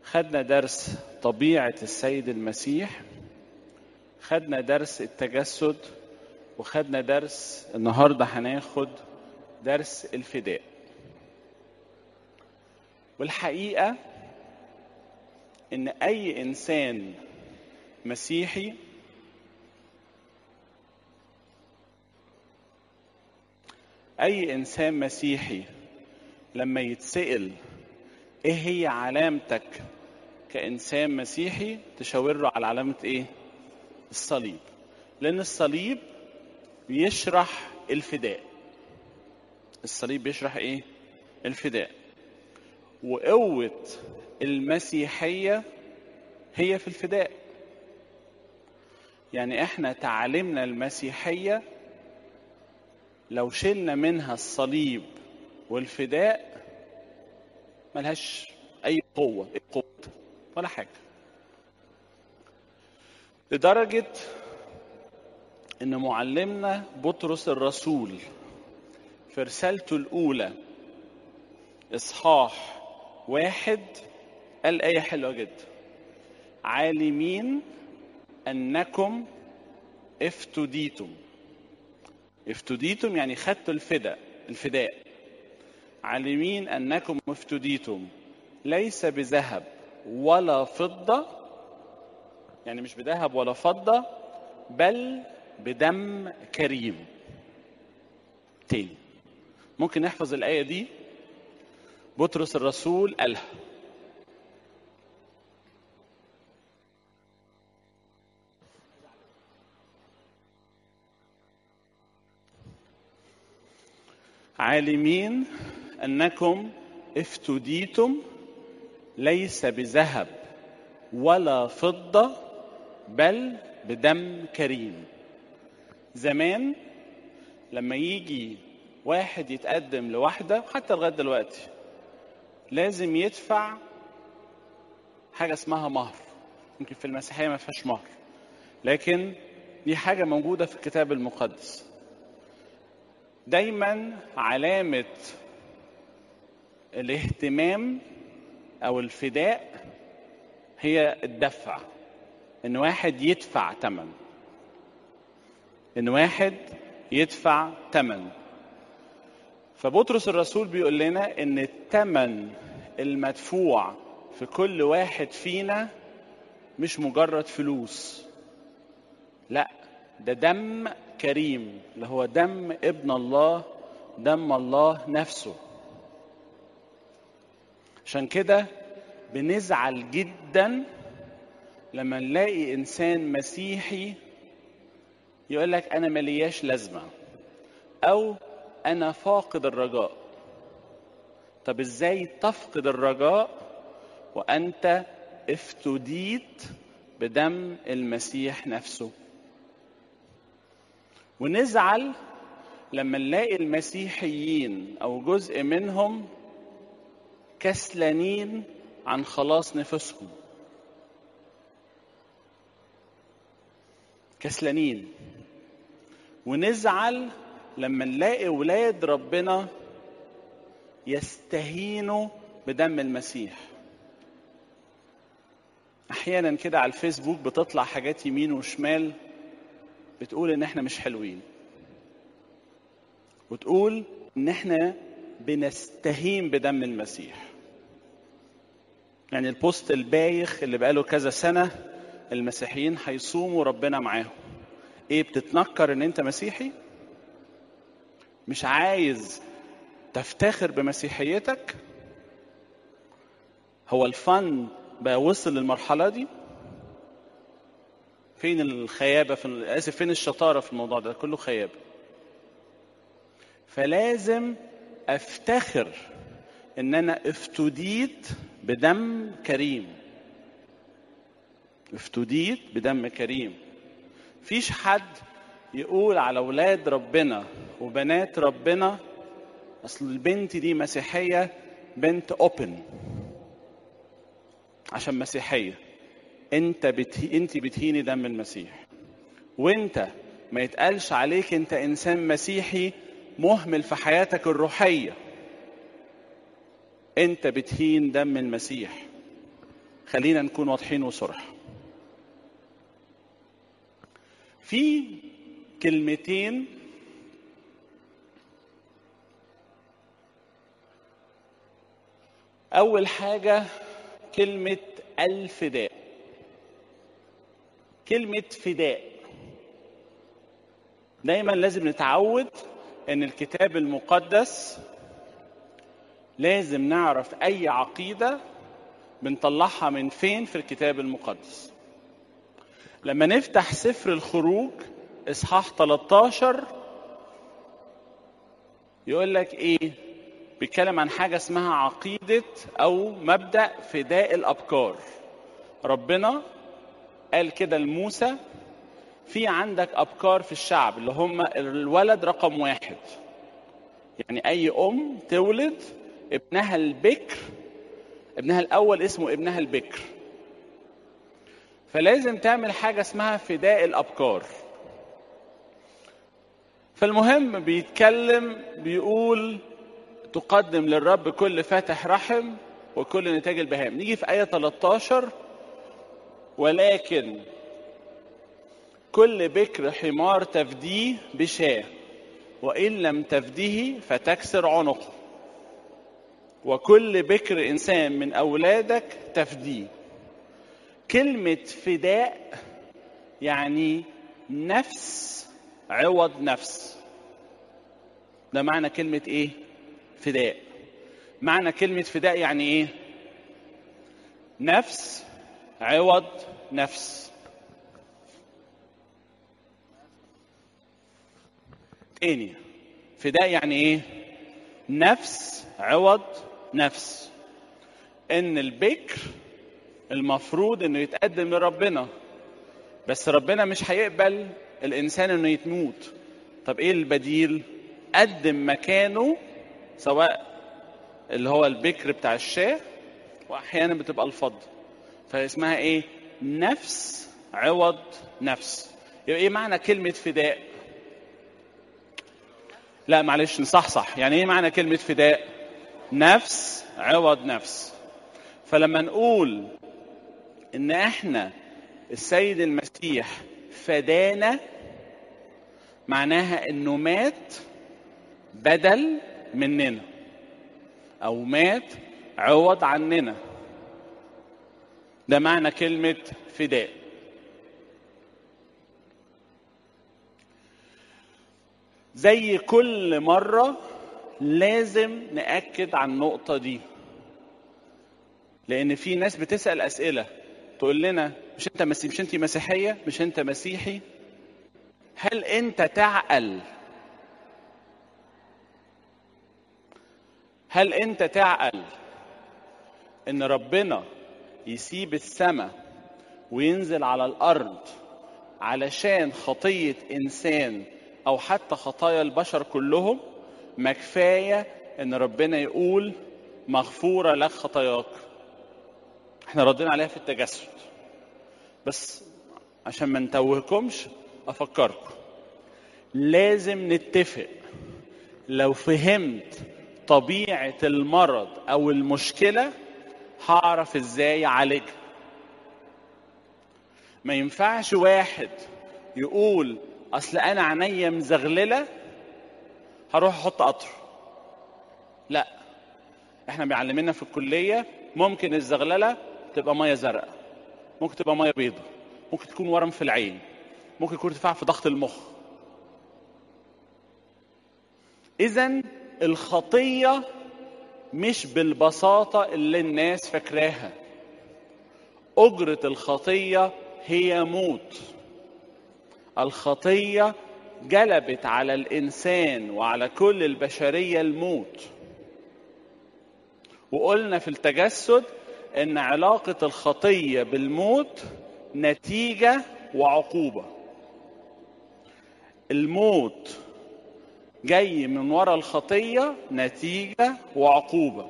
خدنا درس طبيعة السيد المسيح خدنا درس التجسد وخدنا درس النهارده هناخد درس الفداء والحقيقة إن أي إنسان مسيحي أي إنسان مسيحي لما يتسأل إيه هي علامتك كإنسان مسيحي تشاور له على علامة إيه؟ الصليب لأن الصليب بيشرح الفداء الصليب بيشرح إيه؟ الفداء وقوة المسيحية هي في الفداء يعني احنا تعاليمنا المسيحية لو شلنا منها الصليب والفداء ملهاش أي قوة أي قوة ولا حاجة لدرجة إن معلمنا بطرس الرسول في رسالته الأولى إصحاح واحد قال آية حلوة جدا عالمين أنكم افتديتم افتديتم يعني خدتوا الفداء الفداء عالمين أنكم افتديتم ليس بذهب ولا فضة يعني مش بذهب ولا فضة بل بدم كريم تاني ممكن نحفظ الآية دي بطرس الرسول قالها عالمين انكم افتديتم ليس بذهب ولا فضه بل بدم كريم زمان لما يجي واحد يتقدم لواحده حتى لغايه دلوقتي لازم يدفع حاجه اسمها مهر يمكن في المسيحيه ما فيهاش مهر لكن دي حاجه موجوده في الكتاب المقدس دايما علامه الاهتمام او الفداء هي الدفع ان واحد يدفع ثمن ان واحد يدفع ثمن فبطرس الرسول بيقول لنا ان الثمن المدفوع في كل واحد فينا مش مجرد فلوس لا ده دم كريم اللي هو دم ابن الله دم الله نفسه عشان كده بنزعل جدا لما نلاقي انسان مسيحي يقول لك انا ملياش لازمه او انا فاقد الرجاء طب ازاي تفقد الرجاء وانت افتديت بدم المسيح نفسه ونزعل لما نلاقي المسيحيين او جزء منهم كسلانين عن خلاص نفسهم كسلانين ونزعل لما نلاقي ولاد ربنا يستهينوا بدم المسيح احيانا كده على الفيسبوك بتطلع حاجات يمين وشمال بتقول ان احنا مش حلوين وتقول ان احنا بنستهين بدم المسيح يعني البوست البايخ اللي بقاله كذا سنة المسيحيين هيصوموا ربنا معاهم ايه بتتنكر ان انت مسيحي مش عايز تفتخر بمسيحيتك هو الفن بقى وصل للمرحلة دي فين الخيابة في اسف فين الشطارة في الموضوع ده كله خيابة فلازم افتخر ان انا افتديت بدم كريم افتديت بدم كريم فيش حد يقول على اولاد ربنا وبنات ربنا اصل البنت دي مسيحيه بنت اوبن عشان مسيحيه انت بتهي... انت بتهيني دم المسيح وانت ما يتقالش عليك انت انسان مسيحي مهمل في حياتك الروحيه انت بتهين دم المسيح خلينا نكون واضحين وصرح في كلمتين أول حاجة كلمة الفداء كلمة فداء دايما لازم نتعود ان الكتاب المقدس لازم نعرف اي عقيده بنطلعها من فين في الكتاب المقدس لما نفتح سفر الخروج اصحاح 13 يقول لك ايه بيتكلم عن حاجه اسمها عقيده او مبدا فداء الابكار ربنا قال كده لموسى في عندك ابكار في الشعب اللي هم الولد رقم واحد يعني اي ام تولد ابنها البكر ابنها الاول اسمه ابنها البكر فلازم تعمل حاجه اسمها فداء الابكار فالمهم بيتكلم بيقول تقدم للرب كل فاتح رحم وكل نتاج البهائم نيجي في آية 13 ولكن كل بكر حمار تفديه بشاة وإن لم تفديه فتكسر عنقه وكل بكر إنسان من أولادك تفديه كلمة فداء يعني نفس عوض نفس ده معنى كلمة إيه؟ فداء معنى كلمة فداء يعني إيه؟ نفس عوض نفس تاني فداء يعني ايه نفس عوض نفس ان البكر المفروض انه يتقدم لربنا بس ربنا مش هيقبل الانسان انه يتموت طب ايه البديل قدم مكانه سواء اللي هو البكر بتاع الشاه واحيانا بتبقى الفضه فاسمها ايه نفس عوض نفس يبقى ايه معنى كلمه فداء لا معلش نصحصح يعني ايه معنى كلمة فداء نفس عوض نفس فلما نقول ان احنا السيد المسيح فدانا معناها انه مات بدل مننا او مات عوض عننا ده معنى كلمة فداء زي كل مرة لازم نأكد على النقطة دي لأن في ناس بتسأل أسئلة تقول لنا مش أنت مسيحي مش أنت مسيحية مش أنت مسيحي هل أنت تعقل هل أنت تعقل إن ربنا يسيب السماء وينزل على الأرض علشان خطية إنسان او حتى خطايا البشر كلهم ما كفايه ان ربنا يقول مغفوره لك خطاياك احنا ردينا عليها في التجسد بس عشان ما نتوهكمش افكركم لازم نتفق لو فهمت طبيعه المرض او المشكله هعرف ازاي اعالجها ما ينفعش واحد يقول اصل انا عينيا مزغلله هروح احط قطر لا احنا بيعلمنا في الكليه ممكن الزغلله تبقى ميه زرقاء ممكن تبقى ميه بيضاء ممكن تكون ورم في العين ممكن يكون ارتفاع في ضغط المخ اذا الخطيه مش بالبساطه اللي الناس فاكراها اجره الخطيه هي موت الخطيه جلبت على الانسان وعلى كل البشريه الموت وقلنا في التجسد ان علاقه الخطيه بالموت نتيجه وعقوبه الموت جاي من وراء الخطيه نتيجه وعقوبه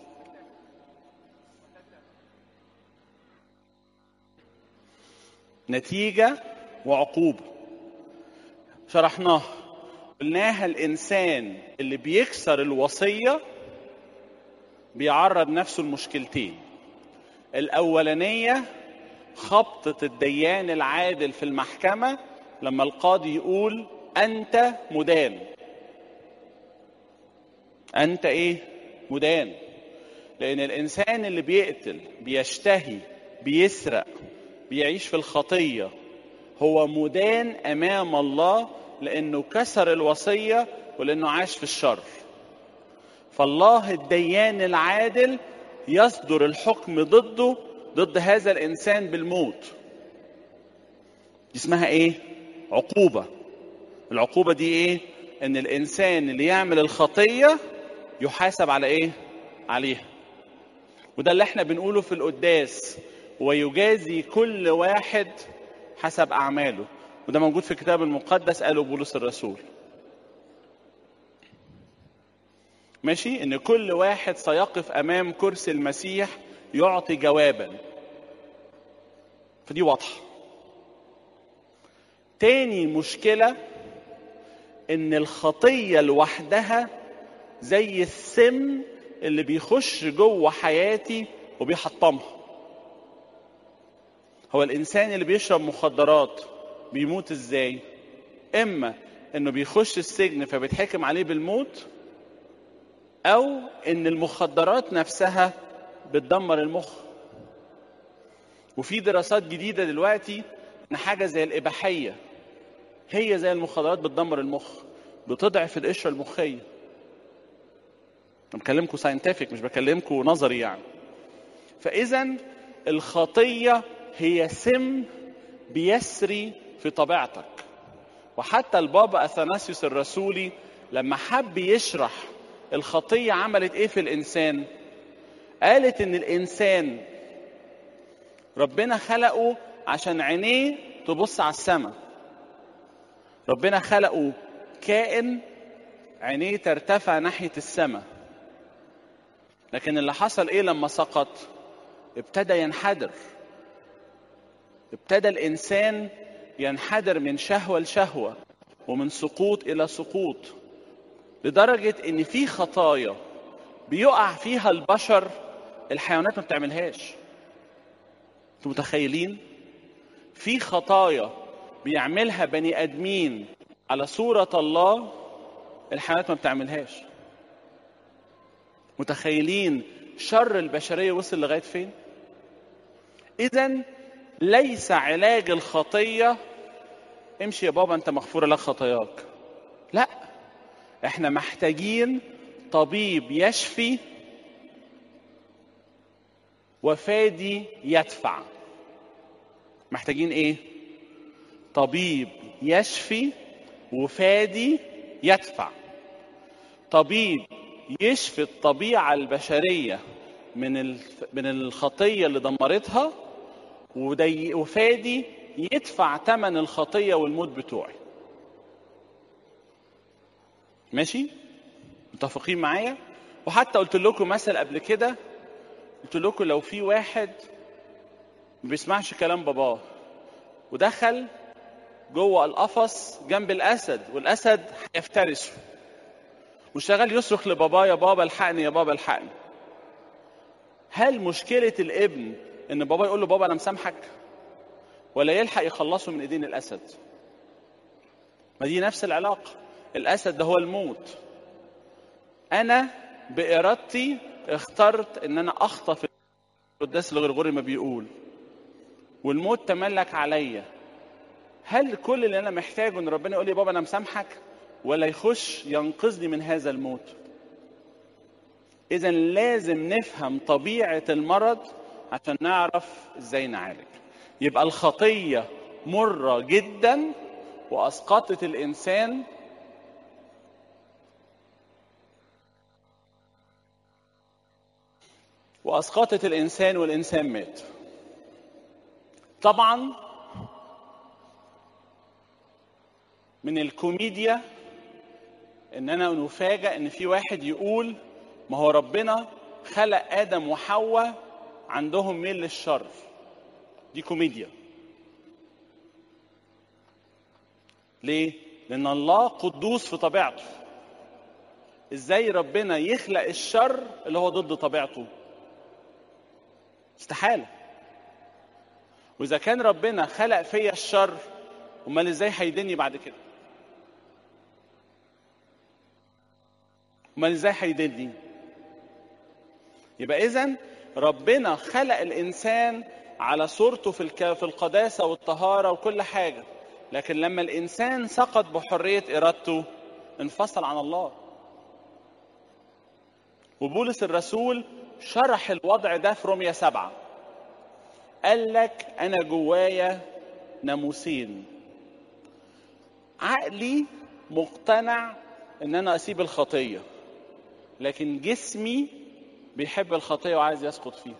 نتيجه وعقوبه شرحناها قلناها الانسان اللي بيكسر الوصيه بيعرض نفسه لمشكلتين الأولانية خبطة الديان العادل في المحكمة لما القاضي يقول أنت مدان أنت إيه؟ مدان لأن الإنسان اللي بيقتل بيشتهي بيسرق بيعيش في الخطية هو مدان أمام الله لأنه كسر الوصية ولأنه عاش في الشر فالله الديان العادل يصدر الحكم ضده ضد هذا الإنسان بالموت دي اسمها إيه؟ عقوبة العقوبة دي إيه؟ إن الإنسان اللي يعمل الخطية يحاسب على إيه؟ عليها وده اللي احنا بنقوله في القداس ويجازي كل واحد حسب أعماله وده موجود في الكتاب المقدس قاله بولس الرسول ماشي ان كل واحد سيقف امام كرسي المسيح يعطي جوابا فدي واضحه تاني مشكله ان الخطيه لوحدها زي السم اللي بيخش جوه حياتي وبيحطمها هو الانسان اللي بيشرب مخدرات بيموت ازاي اما انه بيخش السجن فبيتحكم عليه بالموت او ان المخدرات نفسها بتدمر المخ وفي دراسات جديده دلوقتي ان حاجه زي الاباحيه هي زي المخدرات بتدمر المخ بتضعف القشره المخيه انا بكلمكم ساينتفك مش بكلمكم نظري يعني فاذا الخطيه هي سم بيسري في طبيعتك وحتى البابا اثناسيوس الرسولي لما حب يشرح الخطيه عملت ايه في الانسان قالت ان الانسان ربنا خلقه عشان عينيه تبص على السماء ربنا خلقه كائن عينيه ترتفع ناحيه السماء لكن اللي حصل ايه لما سقط ابتدى ينحدر ابتدى الانسان ينحدر من شهوه لشهوه ومن سقوط الى سقوط لدرجه ان في خطايا بيقع فيها البشر الحيوانات ما بتعملهاش انتوا متخيلين في خطايا بيعملها بني ادمين على صوره الله الحيوانات ما بتعملهاش متخيلين شر البشريه وصل لغايه فين اذا ليس علاج الخطيه امشي يا بابا انت مغفور لك خطاياك لا احنا محتاجين طبيب يشفي وفادي يدفع محتاجين ايه طبيب يشفي وفادي يدفع طبيب يشفي الطبيعه البشريه من من الخطيه اللي دمرتها وفادي يدفع ثمن الخطيه والموت بتوعي ماشي متفقين معايا وحتى قلت لكم مثل قبل كده قلت لكم لو في واحد ما بيسمعش كلام باباه ودخل جوه القفص جنب الاسد والاسد هيفترسه وشغال يصرخ لباباه يا بابا الحقني يا بابا الحقني هل مشكلة الابن ان بابا يقول له بابا انا مسامحك ولا يلحق يخلصه من ايدين الاسد ما دي نفس العلاقة الاسد ده هو الموت انا بارادتي اخترت ان انا اخطف القداس الغرغوري ما بيقول والموت تملك عليا هل كل اللي انا محتاجه ان ربنا يقول لي بابا انا مسامحك ولا يخش ينقذني من هذا الموت اذا لازم نفهم طبيعه المرض عشان نعرف ازاي نعالج يبقى الخطيه مره جدا واسقطت الانسان واسقطت الانسان والانسان مات طبعا من الكوميديا ان انا نفاجئ ان في واحد يقول ما هو ربنا خلق ادم وحواء عندهم ميل للشر دي كوميديا ليه لان الله قدوس في طبيعته ازاي ربنا يخلق الشر اللي هو ضد طبيعته استحالة وإذا كان ربنا خلق فيا الشر أمال إزاي هيدني بعد كده أمال إزاي هيدني يبقى إذا ربنا خلق الإنسان على صورته في الك... في القداسة والطهارة وكل حاجة لكن لما الإنسان سقط بحرية إرادته انفصل عن الله وبولس الرسول شرح الوضع ده في رومية سبعة قال لك أنا جوايا ناموسين عقلي مقتنع إن أنا أسيب الخطية لكن جسمي بيحب الخطية وعايز يسقط فيها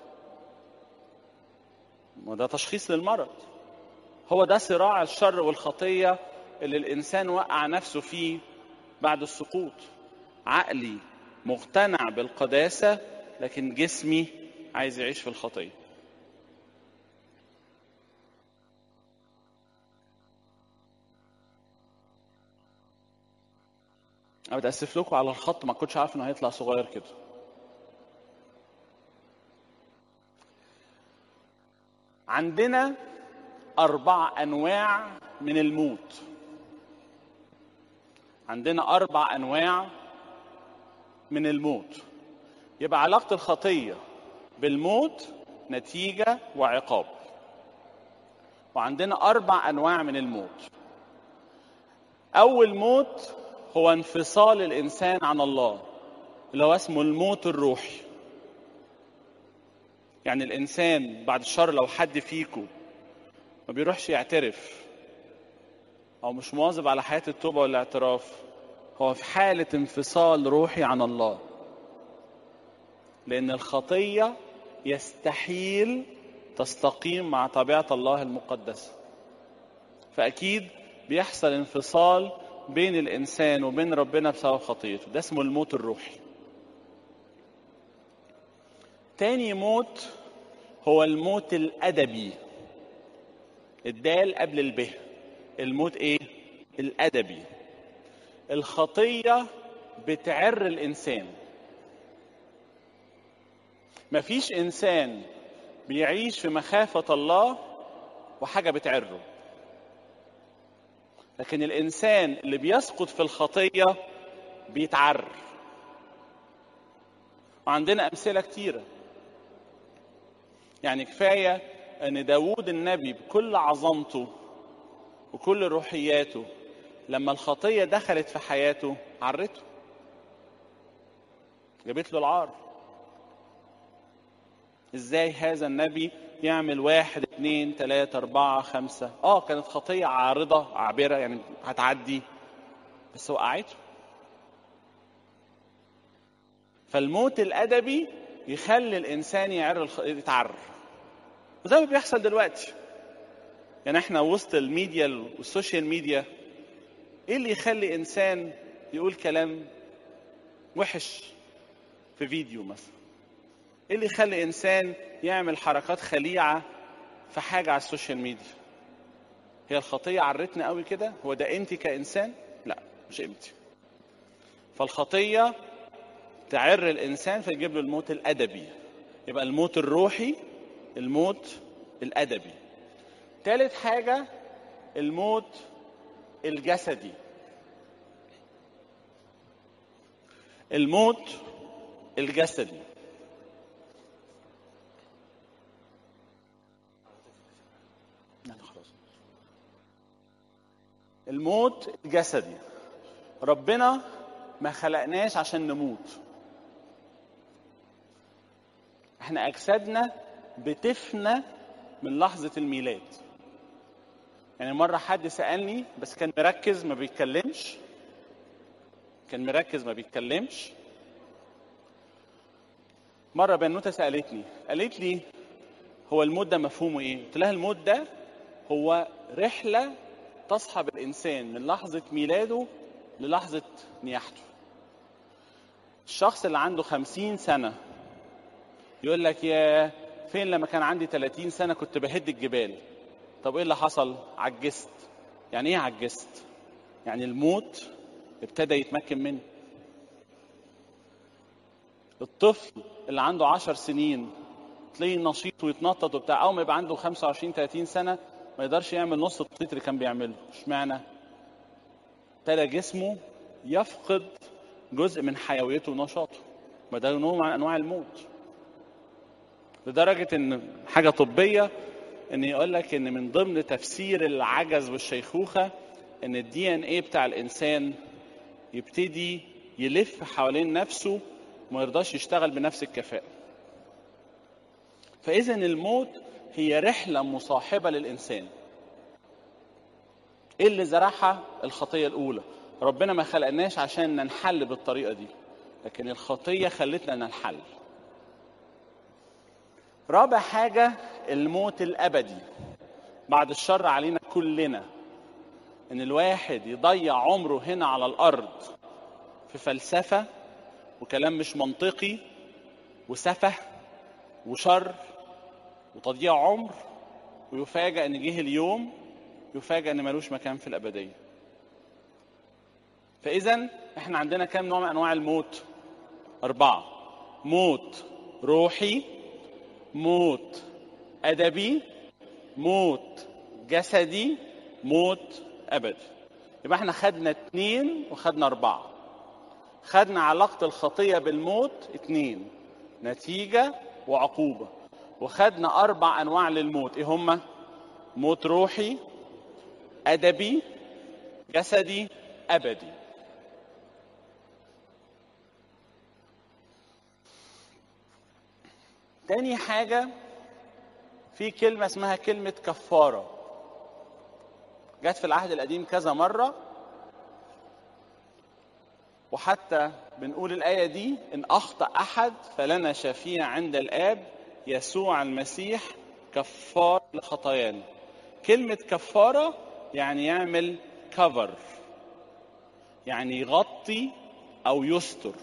وده تشخيص للمرض هو ده صراع الشر والخطية اللي الإنسان وقع نفسه فيه بعد السقوط عقلي مقتنع بالقداسة لكن جسمي عايز يعيش في الخطية أنا بتأسف لكم على الخط ما كنتش عارف إنه هيطلع صغير كده عندنا أربع أنواع من الموت عندنا أربع أنواع من الموت يبقى علاقة الخطية بالموت نتيجة وعقاب وعندنا أربع أنواع من الموت أول موت هو انفصال الإنسان عن الله اللي هو اسمه الموت الروحي يعني الإنسان بعد الشر لو حد فيكم ما بيروحش يعترف أو مش مواظب على حياة التوبة والاعتراف هو في حالة انفصال روحي عن الله لأن الخطية يستحيل تستقيم مع طبيعة الله المقدسة فأكيد بيحصل انفصال بين الإنسان وبين ربنا بسبب خطيته ده اسمه الموت الروحي تاني موت هو الموت الأدبي الدال قبل الب الموت ايه الأدبي الخطية بتعر الإنسان مفيش إنسان بيعيش في مخافة الله وحاجة بتعره لكن الإنسان اللي بيسقط في الخطية بيتعر وعندنا أمثلة كتيرة يعني كفاية أن داود النبي بكل عظمته وكل روحياته لما الخطية دخلت في حياته عرته جابت له العار ازاي هذا النبي يعمل واحد اثنين ثلاثة أربعة خمسة اه كانت خطية عارضة عابرة يعني هتعدي بس وقعته فالموت الأدبي يخلي الإنسان يعر الخ... يتعر وزي ما بيحصل دلوقتي يعني احنا وسط الميديا والسوشيال ميديا ايه اللي يخلي انسان يقول كلام وحش في فيديو مثلا ايه اللي يخلي انسان يعمل حركات خليعه في حاجه على السوشيال ميديا هي الخطيه عرتنا قوي كده هو ده انت كانسان لا مش انت فالخطيه تعر الانسان فيجيب له الموت الادبي يبقى الموت الروحي الموت الادبي ثالث حاجه الموت الجسدي الموت الجسدي الموت الجسدي ربنا ما خلقناش عشان نموت احنا اجسادنا بتفنى من لحظة الميلاد يعني مرة حد سألني بس كان مركز ما بيتكلمش كان مركز ما بيتكلمش مرة بنوتة سألتني قالت لي هو الموت ده مفهومه ايه؟ قلت لها الموت ده هو رحلة تصحب الإنسان من لحظة ميلاده للحظة نياحته الشخص اللي عنده خمسين سنة يقول لك يا فين لما كان عندي 30 سنة كنت بهد الجبال طب ايه اللي حصل عجزت يعني ايه عجزت يعني الموت ابتدى يتمكن مني الطفل اللي عنده عشر سنين تلاقيه نشيط ويتنطط وبتاع اول ما يبقى عنده 25 30 سنه ما يقدرش يعمل نص التنطيط اللي كان بيعمله اشمعنى ابتدى جسمه يفقد جزء من حيويته ونشاطه ما ده نوع من انواع الموت لدرجه ان حاجه طبيه ان يقول لك ان من ضمن تفسير العجز والشيخوخه ان الدي ان ايه بتاع الانسان يبتدي يلف حوالين نفسه وما يرضاش يشتغل بنفس الكفاءه فاذا الموت هي رحله مصاحبه للانسان ايه اللي زرعها الخطيه الاولى ربنا ما خلقناش عشان ننحل بالطريقه دي لكن الخطيه خلتنا ننحل رابع حاجه الموت الابدي بعد الشر علينا كلنا ان الواحد يضيع عمره هنا على الارض في فلسفه وكلام مش منطقي وسفه وشر وتضييع عمر ويفاجأ ان جه اليوم يفاجأ ان ملوش مكان في الابديه فاذا احنا عندنا كام نوع من انواع الموت اربعه موت روحي موت ادبي موت جسدي موت ابدي يبقى احنا خدنا اتنين وخدنا اربعه خدنا علاقه الخطيه بالموت اتنين نتيجه وعقوبه وخدنا اربع انواع للموت ايه هما موت روحي ادبي جسدي ابدي تاني حاجه في كلمه اسمها كلمه كفاره جت في العهد القديم كذا مره وحتى بنقول الايه دي ان اخطا احد فلنا شفيع عند الاب يسوع المسيح كفار لخطايانا كلمه كفاره يعني يعمل كفر يعني يغطي او يستر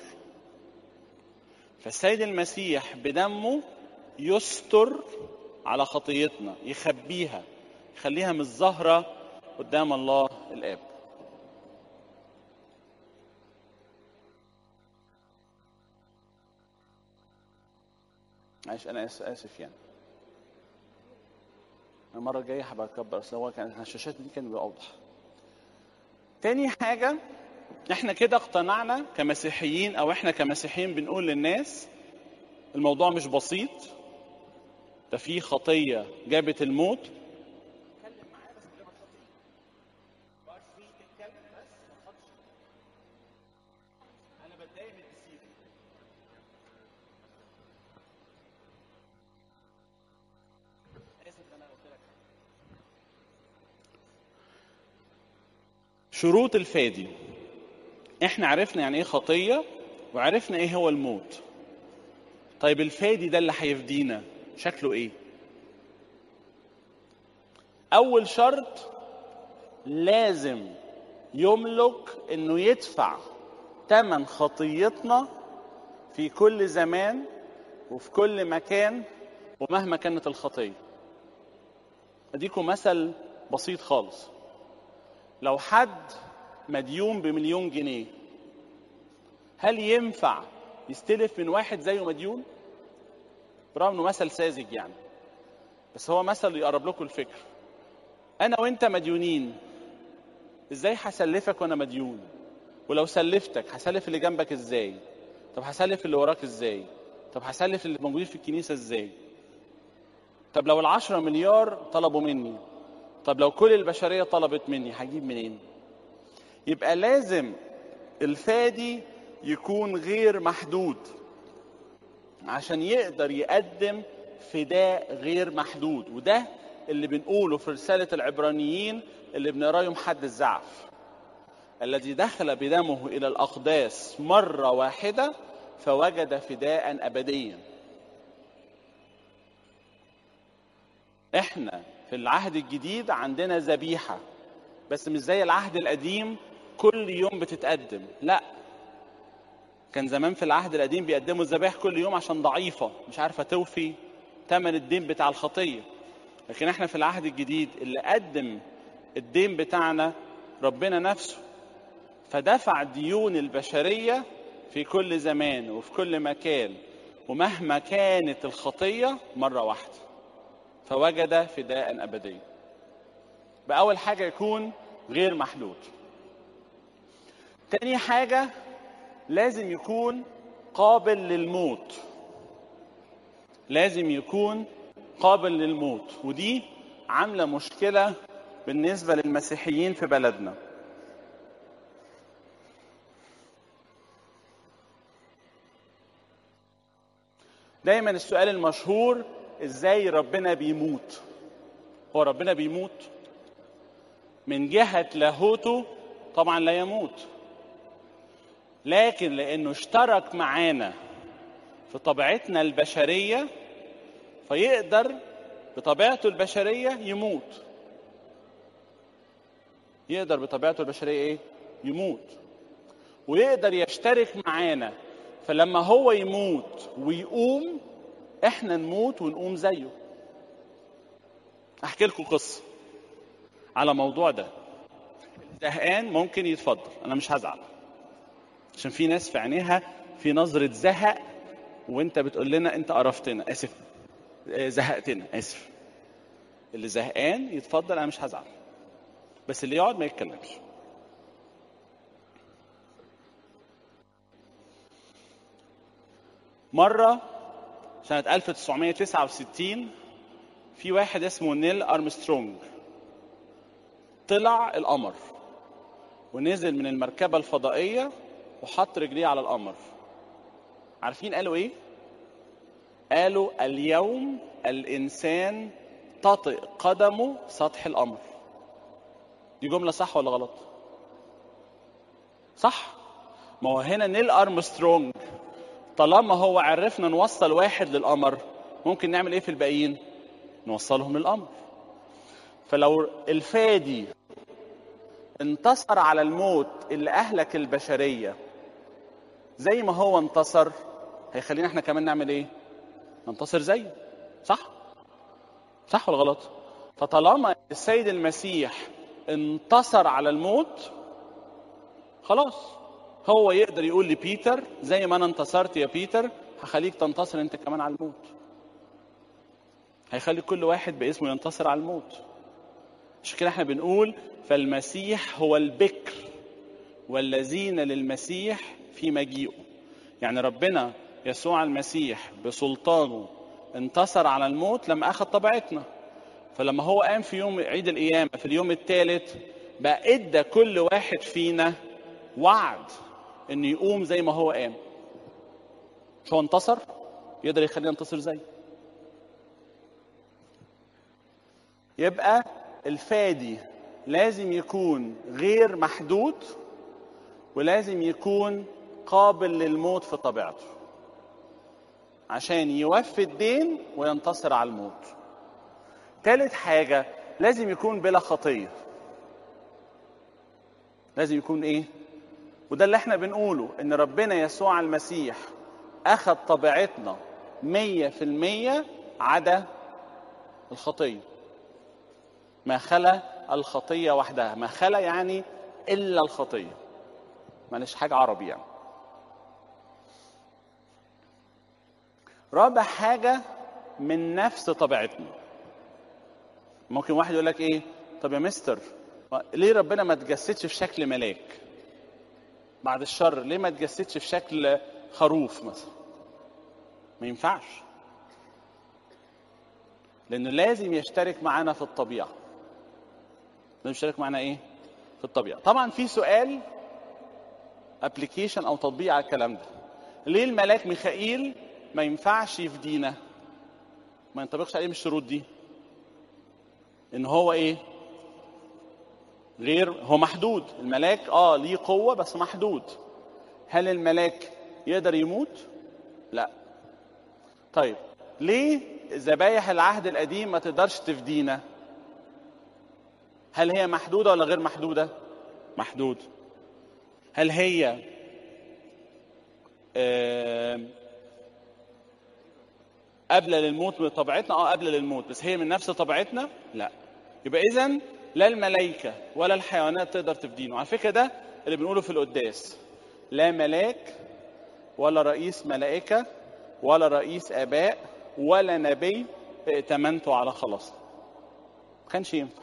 فالسيد المسيح بدمه يستر على خطيتنا يخبيها يخليها مش ظاهره قدام الله الاب معلش انا اسف اسف يعني المره الجايه هبقى اكبر اصل هو كان الشاشات دي كان بيبقى اوضح تاني حاجه احنا كده اقتنعنا كمسيحيين او احنا كمسيحيين بنقول للناس الموضوع مش بسيط ده في خطيه جابت الموت شروط الفادي احنا عرفنا يعني ايه خطيه وعرفنا ايه هو الموت طيب الفادي ده اللي هيفدينا شكله ايه اول شرط لازم يملك انه يدفع ثمن خطيتنا في كل زمان وفي كل مكان ومهما كانت الخطيه اديكم مثل بسيط خالص لو حد مديون بمليون جنيه هل ينفع يستلف من واحد زيه مديون برغم انه مثل ساذج يعني بس هو مثل يقرب لكم الفكر انا وانت مديونين ازاي هسلفك وانا مديون ولو سلفتك هسلف اللي جنبك ازاي طب هسلف اللي وراك ازاي طب هسلف اللي موجودين في الكنيسه ازاي طب لو العشرة مليار طلبوا مني طب لو كل البشريه طلبت مني هجيب منين يبقى لازم الفادي يكون غير محدود عشان يقدر يقدم فداء غير محدود وده اللي بنقوله في رسالة العبرانيين اللي بنقراه يوم حد الزعف الذي دخل بدمه إلى الأقداس مرة واحدة فوجد فداء أبديا احنا في العهد الجديد عندنا ذبيحة بس مش زي العهد القديم كل يوم بتتقدم لا كان زمان في العهد القديم بيقدموا الذبائح كل يوم عشان ضعيفة مش عارفة توفي ثمن الدين بتاع الخطية لكن احنا في العهد الجديد اللي قدم الدين بتاعنا ربنا نفسه فدفع ديون البشرية في كل زمان وفي كل مكان ومهما كانت الخطيه مره واحده فوجد فداء ابديا باول حاجه يكون غير محدود تاني حاجه لازم يكون قابل للموت لازم يكون قابل للموت ودي عامله مشكله بالنسبه للمسيحيين في بلدنا دايما السؤال المشهور ازاي ربنا بيموت هو ربنا بيموت من جهه لاهوته طبعا لا يموت لكن لانه اشترك معانا في طبيعتنا البشريه فيقدر بطبيعته البشريه يموت يقدر بطبيعته البشريه ايه يموت ويقدر يشترك معانا فلما هو يموت ويقوم احنا نموت ونقوم زيه احكي لكم قصه على موضوع ده زهقان ممكن يتفضل انا مش هزعل عشان في ناس في عينيها في نظره زهق وانت بتقول لنا انت قرفتنا اسف زهقتنا اسف اللي زهقان يتفضل انا مش هزعل بس اللي يقعد ما يتكلمش مرة سنة 1969 في واحد اسمه نيل أرمسترونج طلع القمر ونزل من المركبة الفضائية وحط رجليه على القمر عارفين قالوا ايه؟ قالوا اليوم الإنسان تطئ قدمه سطح القمر دي جملة صح ولا غلط؟ صح ما هو هنا نيل أرمسترونج طالما هو عرفنا نوصل واحد للقمر ممكن نعمل ايه في الباقيين نوصلهم للقمر فلو الفادي انتصر على الموت اللي اهلك البشريه زي ما هو انتصر هيخلينا احنا كمان نعمل ايه ننتصر زيه صح صح ولا غلط فطالما السيد المسيح انتصر على الموت خلاص هو يقدر يقول لبيتر زي ما انا انتصرت يا بيتر هخليك تنتصر انت كمان على الموت هيخلي كل واحد باسمه ينتصر على الموت عشان كده احنا بنقول فالمسيح هو البكر والذين للمسيح في مجيئه يعني ربنا يسوع المسيح بسلطانه انتصر على الموت لما اخذ طبيعتنا فلما هو قام في يوم عيد القيامه في اليوم الثالث بقى ادى كل واحد فينا وعد انه يقوم زي ما هو قام مش هو انتصر يقدر يخلينا ننتصر زيه يبقى الفادي لازم يكون غير محدود ولازم يكون قابل للموت في طبيعته عشان يوفي الدين وينتصر على الموت ثالث حاجة لازم يكون بلا خطية لازم يكون ايه وده اللي احنا بنقوله ان ربنا يسوع المسيح اخذ طبيعتنا مية في المية عدا الخطية ما خلا الخطية وحدها ما خلا يعني إلا الخطية معلش حاجة عربي يعني رابع حاجة من نفس طبيعتنا ممكن واحد يقول لك ايه طب يا مستر ليه ربنا ما تجسدش في شكل ملاك بعد الشر ليه ما تجسدش في شكل خروف مثلا ما ينفعش لانه لازم يشترك معانا في الطبيعه لازم يشترك معانا ايه في الطبيعه طبعا في سؤال ابلكيشن او تطبيق على الكلام ده ليه الملاك ميخائيل ما ينفعش يفدينا ما ينطبقش عليه من الشروط دي ان هو ايه غير هو محدود الملاك اه ليه قوه بس محدود هل الملاك يقدر يموت لا طيب ليه ذبايح العهد القديم ما تقدرش تفدينا هل هي محدوده ولا غير محدوده محدود هل هي آه قابله للموت بطبيعتنا اه قابله للموت بس هي من نفس طبيعتنا لا يبقى اذا لا الملائكه ولا الحيوانات تقدر تفدينه على فكره ده اللي بنقوله في القداس لا ملاك ولا رئيس ملائكه ولا رئيس اباء ولا نبي ائتمنته على خلاص ما كانش ينفع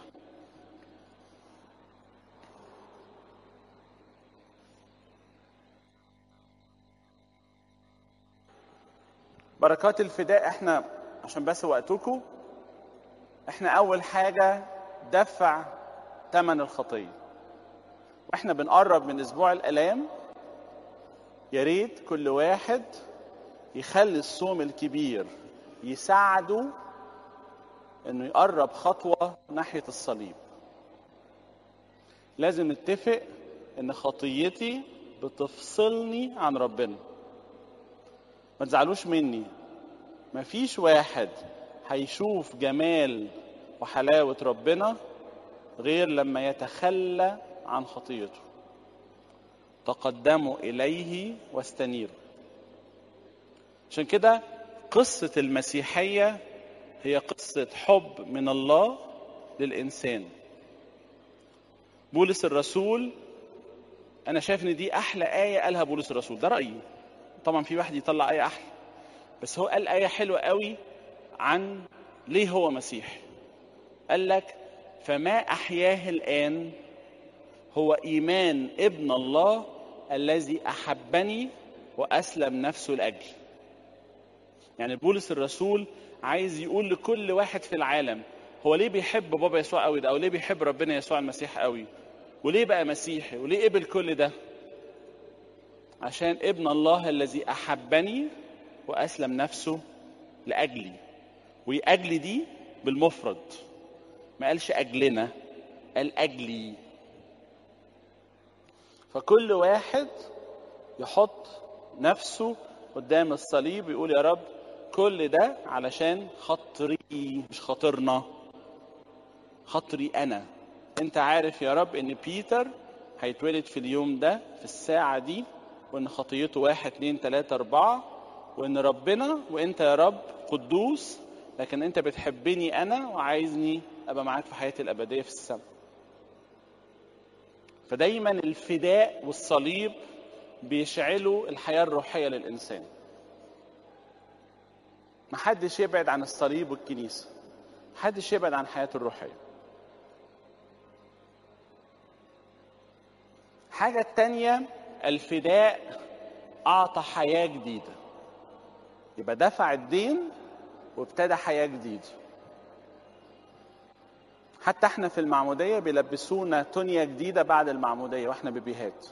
بركات الفداء احنا عشان بس وقتكم احنا اول حاجه دفع ثمن الخطيه واحنا بنقرب من اسبوع الالام يا ريت كل واحد يخلي الصوم الكبير يساعده انه يقرب خطوه ناحيه الصليب لازم نتفق ان خطيتي بتفصلني عن ربنا ما تزعلوش مني مفيش واحد هيشوف جمال وحلاوة ربنا غير لما يتخلى عن خطيته تقدموا إليه واستنيروا عشان كده قصة المسيحية هي قصة حب من الله للإنسان بولس الرسول أنا شايف إن دي أحلى آية قالها بولس الرسول ده رأيي طبعا في واحد يطلع آية أحلى بس هو قال آية حلوة قوي عن ليه هو مسيح قال لك فما أحياه الآن هو إيمان ابن الله الذي أحبني وأسلم نفسه لأجلي يعني بولس الرسول عايز يقول لكل واحد في العالم هو ليه بيحب بابا يسوع قوي ده او ليه بيحب ربنا يسوع المسيح قوي وليه بقى مسيحي وليه قبل كل ده عشان ابن الله الذي احبني واسلم نفسه لاجلي واجلي دي بالمفرد ما قالش اجلنا قال اجلي فكل واحد يحط نفسه قدام الصليب ويقول يا رب كل ده علشان خاطري مش خاطرنا خاطري انا انت عارف يا رب ان بيتر هيتولد في اليوم ده في الساعة دي وان خطيته واحد اتنين تلاتة اربعة وان ربنا وانت يا رب قدوس لكن انت بتحبني انا وعايزني ابقى معاك في حياتي الابدية في السماء فدايما الفداء والصليب بيشعلوا الحياة الروحية للإنسان محدش يبعد عن الصليب والكنيسة محدش يبعد عن حياته الروحية حاجة التانية الفداء أعطى حياة جديدة يبقى دفع الدين وابتدى حياة جديدة حتى احنا في المعمودية بيلبسونا تونية جديدة بعد المعمودية واحنا بيبيهات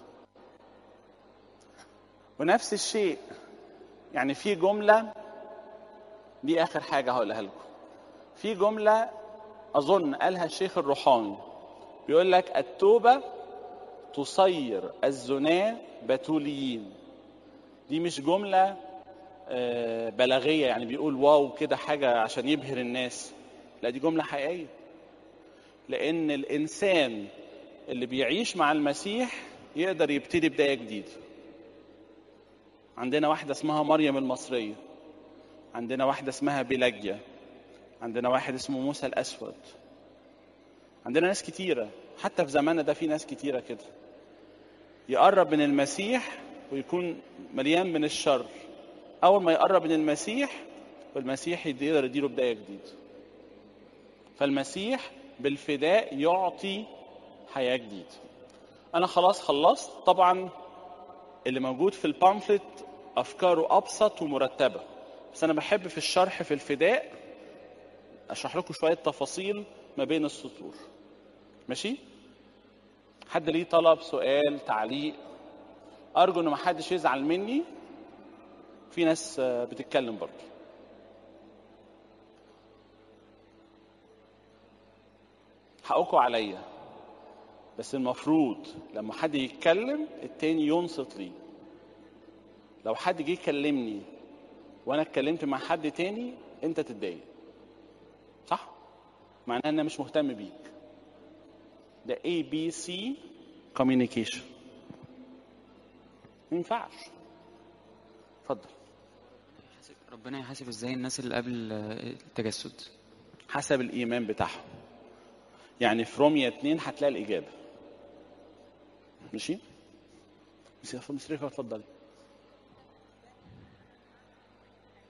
ونفس الشيء يعني في جملة دي آخر حاجة هقولها لكم في جملة أظن قالها الشيخ الروحاني بيقول لك التوبة تصير الزناة بتوليين دي مش جملة بلاغية يعني بيقول واو كده حاجة عشان يبهر الناس لا دي جملة حقيقية لأن الإنسان اللي بيعيش مع المسيح يقدر يبتدي بداية جديدة عندنا واحدة اسمها مريم المصرية عندنا واحدة اسمها بيلاجيا عندنا واحد اسمه موسى الأسود عندنا ناس كتيرة حتى في زماننا ده في ناس كتيرة كده يقرب من المسيح ويكون مليان من الشر أول ما يقرب من المسيح والمسيح يقدر يديله بداية جديدة فالمسيح بالفداء يعطي حياة جديدة أنا خلاص خلصت طبعا اللي موجود في البامفلت أفكاره أبسط ومرتبة بس أنا بحب في الشرح في الفداء أشرح لكم شوية تفاصيل ما بين السطور ماشي؟ حد ليه طلب سؤال تعليق أرجو إن محدش يزعل مني في ناس بتتكلم برضه حقكم عليا بس المفروض لما حد يتكلم التاني ينصت ليه لو حد جه يكلمني وانا اتكلمت مع حد تاني انت تتضايق صح معناه ان انا مش مهتم بيك ده اي بي سي كوميونيكيشن ما ينفعش اتفضل ربنا يحاسب ازاي الناس اللي قبل التجسد حسب الايمان بتاعهم يعني في روميا 2 هتلاقي الاجابه ماشي مش مصريكا اتفضلي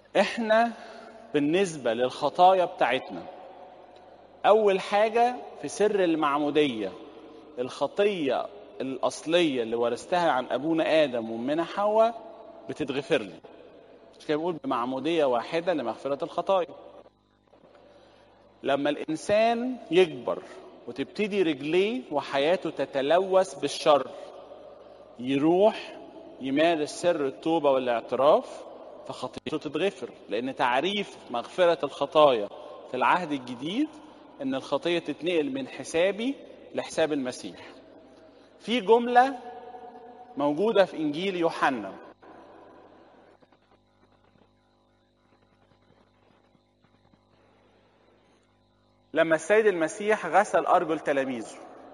احنا بالنسبة للخطايا بتاعتنا أول حاجة في سر المعمودية الخطية الأصلية اللي ورثتها عن أبونا آدم وأمنا حواء بتتغفر لي مش كده بيقول بمعمودية واحدة لمغفرة الخطايا لما الإنسان يكبر وتبتدي رجليه وحياته تتلوث بالشر يروح يمارس سر التوبة والاعتراف فخطيته تتغفر لأن تعريف مغفرة الخطايا في العهد الجديد إن الخطية تتنقل من حسابي لحساب المسيح في جملة موجودة في إنجيل يوحنا لما السيد المسيح غسل أرجل تلاميذه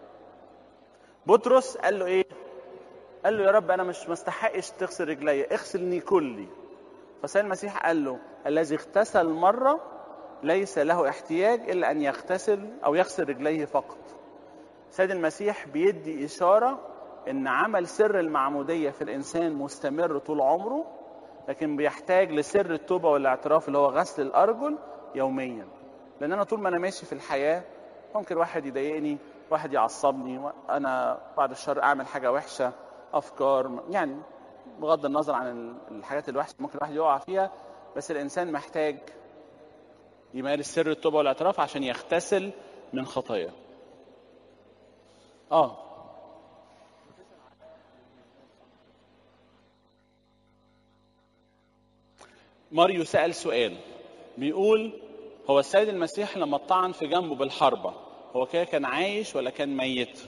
بطرس قال له إيه؟ قال له يا رب أنا مش مستحقش تغسل رجلي اغسلني كلي فالسيد المسيح قال له الذي اغتسل مرة ليس له احتياج إلا أن يغتسل أو يغسل رجليه فقط السيد المسيح بيدي إشارة إن عمل سر المعمودية في الإنسان مستمر طول عمره لكن بيحتاج لسر التوبة والاعتراف اللي هو غسل الأرجل يوميا لأن أنا طول ما أنا ماشي في الحياة ممكن واحد يضايقني واحد يعصبني أنا بعد الشر أعمل حاجة وحشة أفكار يعني بغض النظر عن الحاجات الوحشة ممكن الواحد يقع فيها بس الإنسان محتاج يمارس سر التوبة والاعتراف عشان يغتسل من خطاياه اه ماريو سأل سؤال بيقول هو السيد المسيح لما طعن في جنبه بالحربة هو كده كان عايش ولا كان ميت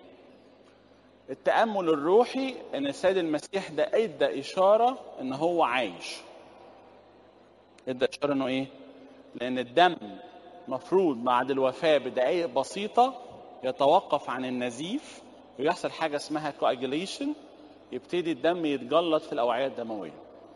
التأمل الروحي ان السيد المسيح ده ادى اشارة ان هو عايش ادى اشارة انه ايه لان الدم مفروض بعد الوفاة بدقائق بسيطة يتوقف عن النزيف ويحصل حاجة اسمها coagulation يبتدي الدم يتجلط في الأوعية الدموية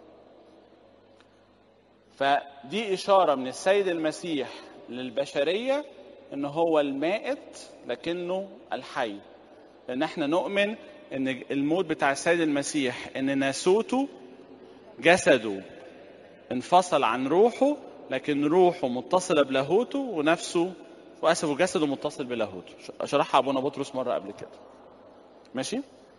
فدي إشارة من السيد المسيح للبشرية إن هو المائت لكنه الحي لأن احنا نؤمن إن الموت بتاع السيد المسيح إن ناسوته جسده انفصل عن روحه لكن روحه متصلة بلاهوته ونفسه واسف وجسده متصل بلاهوته شرحها ابونا بطرس مره قبل كده ماشي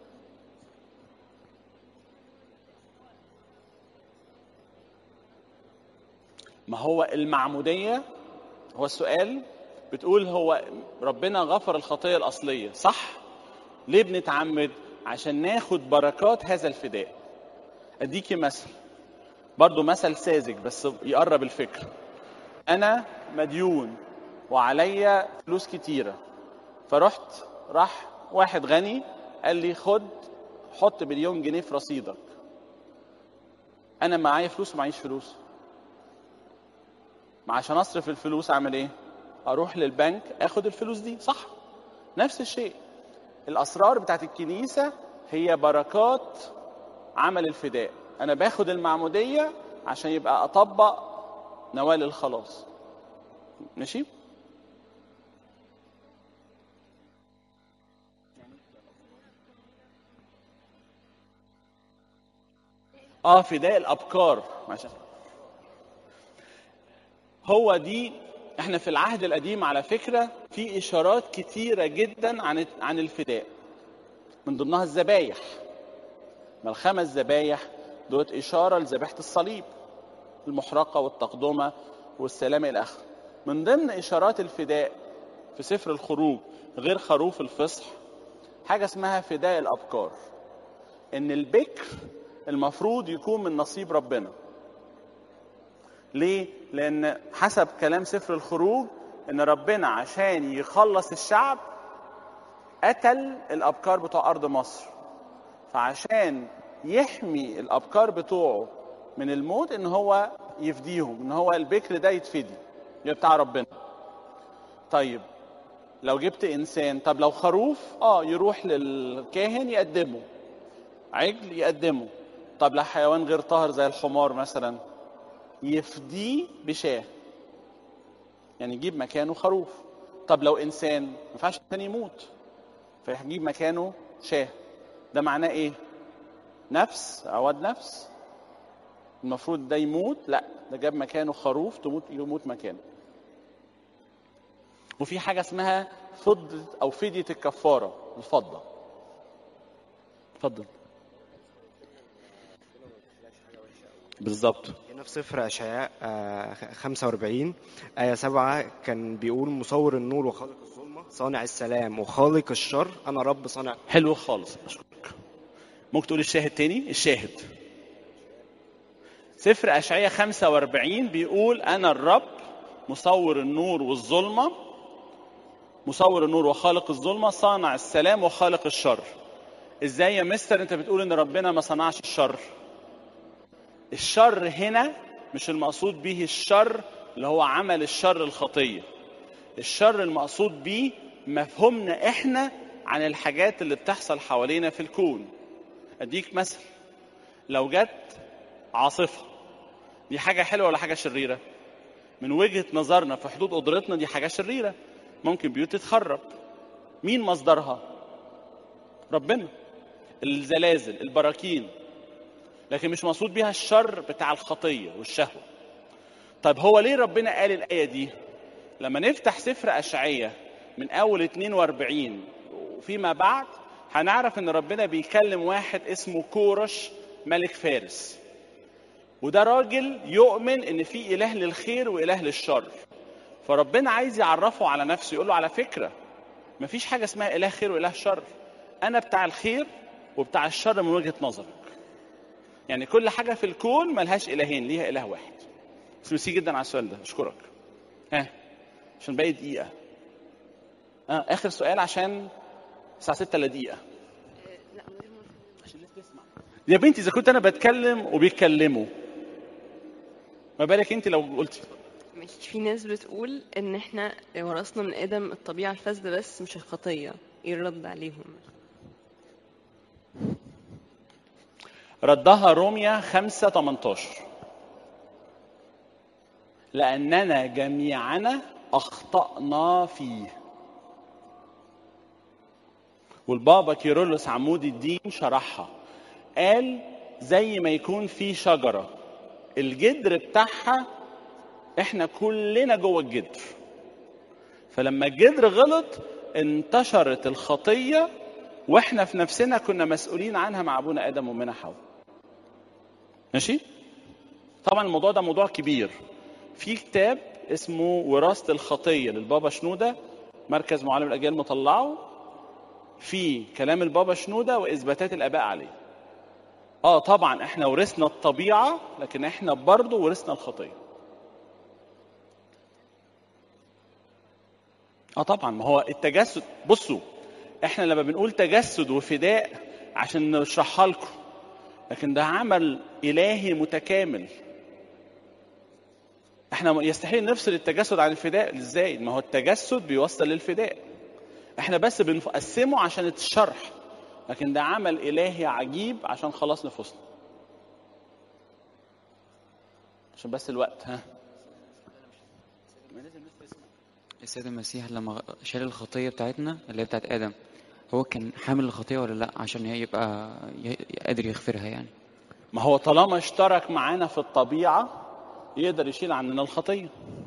ما هو المعموديه هو السؤال بتقول هو ربنا غفر الخطيه الاصليه صح ليه بنتعمد عشان ناخد بركات هذا الفداء اديكي مثل برضو مثل ساذج بس يقرب الفكره انا مديون وعليا فلوس كتيرة فرحت راح واحد غني قال لي خد حط مليون جنيه في رصيدك انا معايا فلوس ومعيش فلوس ما عشان اصرف الفلوس اعمل ايه اروح للبنك اخد الفلوس دي صح نفس الشيء الاسرار بتاعت الكنيسه هي بركات عمل الفداء انا باخد المعموديه عشان يبقى اطبق نوال الخلاص ماشي اه فداء الابكار عشان هو دي احنا في العهد القديم على فكره في اشارات كتيره جدا عن عن الفداء من ضمنها الذبايح ما الخمس ذبايح دوت اشاره لذبيحه الصليب المحرقه والتقدمه والسلام الى اخره من ضمن اشارات الفداء في سفر الخروج غير خروف الفصح حاجه اسمها فداء الابكار ان البكر المفروض يكون من نصيب ربنا ليه لان حسب كلام سفر الخروج ان ربنا عشان يخلص الشعب قتل الابكار بتوع ارض مصر فعشان يحمي الابكار بتوعه من الموت ان هو يفديهم ان هو البكر ده يتفدي يبقى بتاع ربنا طيب لو جبت انسان طب لو خروف اه يروح للكاهن يقدمه عجل يقدمه طب لو حيوان غير طاهر زي الحمار مثلا يفديه بشاه يعني يجيب مكانه خروف طب لو انسان ما ينفعش الانسان يموت فيجيب مكانه شاه ده معناه ايه نفس عواد نفس المفروض ده يموت لا ده جاب مكانه خروف تموت يموت مكانه وفي حاجه اسمها فضه او فديه الكفاره الفضه اتفضل بالظبط هنا في سفر أشعياء آه، 45 آية 7 كان بيقول مصور النور وخالق الظلمة صانع السلام وخالق الشر أنا رب صانع حلو خالص اشكرك ممكن تقول الشاهد تاني الشاهد سفر اشعياء 45 بيقول انا الرب مصور النور والظلمه مصور النور وخالق الظلمه صانع السلام وخالق الشر ازاي يا مستر انت بتقول ان ربنا ما صنعش الشر الشر هنا مش المقصود به الشر اللي هو عمل الشر الخطيه الشر المقصود به مفهومنا احنا عن الحاجات اللي بتحصل حوالينا في الكون اديك مثل لو جت عاصفه دي حاجه حلوه ولا حاجه شريره من وجهه نظرنا في حدود قدرتنا دي حاجه شريره ممكن بيوت تتخرب مين مصدرها ربنا الزلازل البراكين لكن مش مقصود بيها الشر بتاع الخطيه والشهوه طيب هو ليه ربنا قال الايه دي لما نفتح سفر اشعياء من اول 42 وفيما بعد هنعرف ان ربنا بيكلم واحد اسمه كورش ملك فارس وده راجل يؤمن ان في اله للخير واله للشر فربنا عايز يعرفه على نفسه يقول له على فكره مفيش حاجه اسمها اله خير واله شر انا بتاع الخير وبتاع الشر من وجهه نظرك يعني كل حاجه في الكون ملهاش الهين ليها اله واحد بس ميرسي جدا على السؤال ده اشكرك ها عشان باقي دقيقه اه اخر سؤال عشان الساعه 6 الا دقيقه عشان الناس تسمع يا بنتي اذا كنت انا بتكلم وبيتكلموا ما بالك انت لو قلتي مش في ناس بتقول ان احنا ورثنا من ادم الطبيعه الفاسده بس مش الخطيه ايه الرد عليهم ردها روميا 5 18 لأننا جميعنا أخطأنا فيه والبابا كيرلس عمود الدين شرحها قال زي ما يكون في شجرة الجدر بتاعها احنا كلنا جوه الجدر فلما الجدر غلط انتشرت الخطية واحنا في نفسنا كنا مسؤولين عنها مع ابونا ادم وامنا حواء ماشي طبعا الموضوع ده موضوع كبير في كتاب اسمه وراثة الخطية للبابا شنودة مركز معلم الأجيال مطلعه في كلام البابا شنودة وإثباتات الآباء عليه اه طبعا احنا ورثنا الطبيعة لكن احنا برضه ورثنا الخطية اه طبعا ما هو التجسد بصوا احنا لما بنقول تجسد وفداء عشان نشرحها لكم لكن ده عمل الهي متكامل احنا يستحيل نفصل التجسد عن الفداء ازاي ما هو التجسد بيوصل للفداء احنا بس بنقسمه عشان الشرح لكن ده عمل الهي عجيب عشان خلاص نفوسنا عشان بس الوقت ها السيد المسيح لما شال الخطية بتاعتنا اللي هي بتاعت آدم هو كان حامل الخطية ولا لأ عشان يبقى ي- قادر يغفرها يعني ما هو طالما اشترك معانا في الطبيعة يقدر يشيل عننا الخطية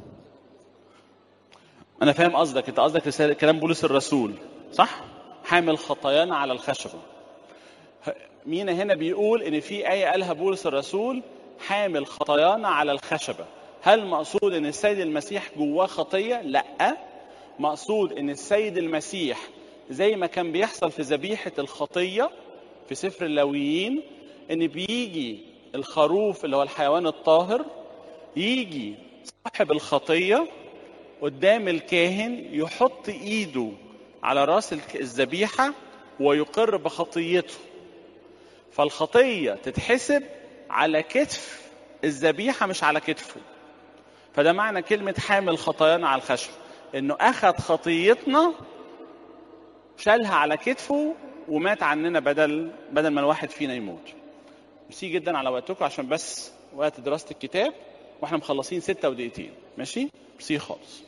أنا فاهم قصدك أنت قصدك رسالة كلام بولس الرسول صح؟ حامل خطايانا على الخشبة مين هنا بيقول إن في آية قالها بولس الرسول حامل خطايانا على الخشبة هل مقصود إن السيد المسيح جواه خطية؟ لأ مقصود إن السيد المسيح زي ما كان بيحصل في ذبيحة الخطية في سفر اللاويين ان بيجي الخروف اللي هو الحيوان الطاهر يجي صاحب الخطيه قدام الكاهن يحط ايده على راس الك- الذبيحه ويقر بخطيته فالخطيه تتحسب على كتف الذبيحه مش على كتفه فده معنى كلمه حامل خطايانا على الخشب انه اخذ خطيتنا شالها على كتفه ومات عننا بدل بدل ما الواحد فينا يموت ميرسي جدا على وقتكم عشان بس وقت دراسة الكتاب واحنا مخلصين ستة ودقيقتين ماشي ميرسي خالص